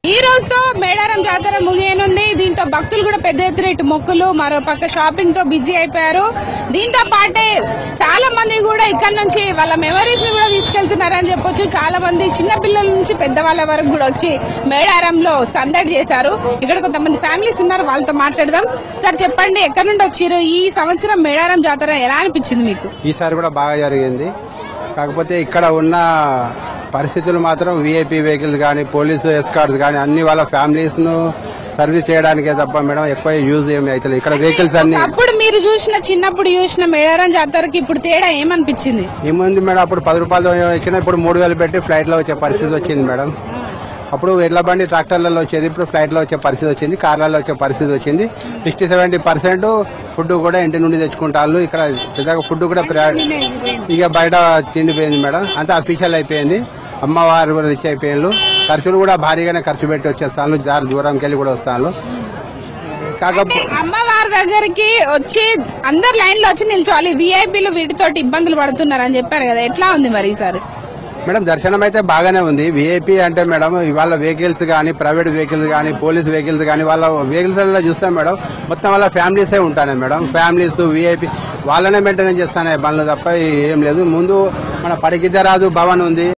ఈ రోజుతో మేడారం జాతర ముగియనుంది దీంతో భక్తులు కూడా పెద్ద ఎత్తున ఇటు మొక్కులు మరో పక్క షాపింగ్ తో బిజీ అయిపోయారు దీంతో పాటే చాలా మంది కూడా ఇక్కడ నుంచి వాళ్ళ మెమరీస్ ని కూడా తీసుకెళ్తున్నారని చెప్పొచ్చు చాలా మంది చిన్న పిల్లల నుంచి పెద్దవాళ్ళ వరకు కూడా వచ్చి మేడారంలో సందడి చేశారు ఇక్కడ కొంతమంది ఫ్యామిలీస్ ఉన్నారు వాళ్ళతో మాట్లాడదాం సార్ చెప్పండి ఎక్కడి నుండి వచ్చారు ఈ సంవత్సరం మేడారం జాతర ఎలా అనిపించింది మీకు ఈసారి కూడా బాగా జరిగింది కాకపోతే ఇక్కడ ఉన్న పరిస్థితులు మాత్రం విఐపి వెహికల్స్ కానీ పోలీస్ ఎస్కార్ట్స్ కానీ అన్ని వాళ్ళ ఫ్యామిలీస్ ను సర్వీస్ చేయడానికే తప్ప మేడం ఎక్కువ యూజ్ ఏమి అవుతుంది ఇక్కడ వెహికల్స్ అన్ని అప్పుడు మీరు చూసిన చిన్నప్పుడు చూసిన మేడారం జాతరకి ఇప్పుడు తేడా ఏమనిపించింది ఏముంది మేడం అప్పుడు పది రూపాయలు వచ్చినా ఇప్పుడు మూడు వేలు పెట్టి ఫ్లైట్ లో వచ్చే పరిస్థితి వచ్చింది మేడం అప్పుడు ఎడ్ల బండి ట్రాక్టర్లలో వచ్చేది ఇప్పుడు ఫ్లైట్ లో వచ్చే పరిస్థితి వచ్చింది కార్లలో వచ్చే పరిస్థితి వచ్చింది సిక్స్టీ సెవెంటీ పర్సెంట్ ఫుడ్ కూడా ఇంటి నుండి తెచ్చుకుంటారు ఇక్కడ పెద్దగా ఫుడ్ కూడా ప్రా- ఇక బయట తిండిపోయింది మేడం అంతా అఫీషియల్ అయిపోయింది అమ్మవారు కూడా రిచ్ అయిపోయిండ్రు ఖర్చులు కూడా భారీగానే ఖర్చు పెట్టి వచ్చేస్తాను జారు దూరంకి వెళ్ళి కూడా వస్తాను కాకపోతే అమ్మవారి దగ్గరికి వచ్చి అందరు లైన్ లో వచ్చి నిల్చోవాలి విఐపీలు వీటితోటి ఇబ్బందులు పడుతున్నారని చెప్పారు కదా ఎట్లా ఉంది మరి ఈసారి మేడం దర్శనం అయితే బాగానే ఉంది విఐపి అంటే మేడం ఇవాళ వెహికల్స్ కానీ ప్రైవేట్ వెహికల్స్ కానీ పోలీస్ వెహికల్స్ కానీ వాళ్ళ వెహికల్స్ లో చూస్తాం మేడం మొత్తం వాళ్ళ ఫ్యామిలీసే ఉంటాయి మేడం ఫ్యామిలీస్ విఐపి వాళ్ళనే మెయింటెనెన్స్ చేస్తానే బండ్లు తప్ప ఏం లేదు ముందు మన పడికిద్దరాజు భవన్ ఉంది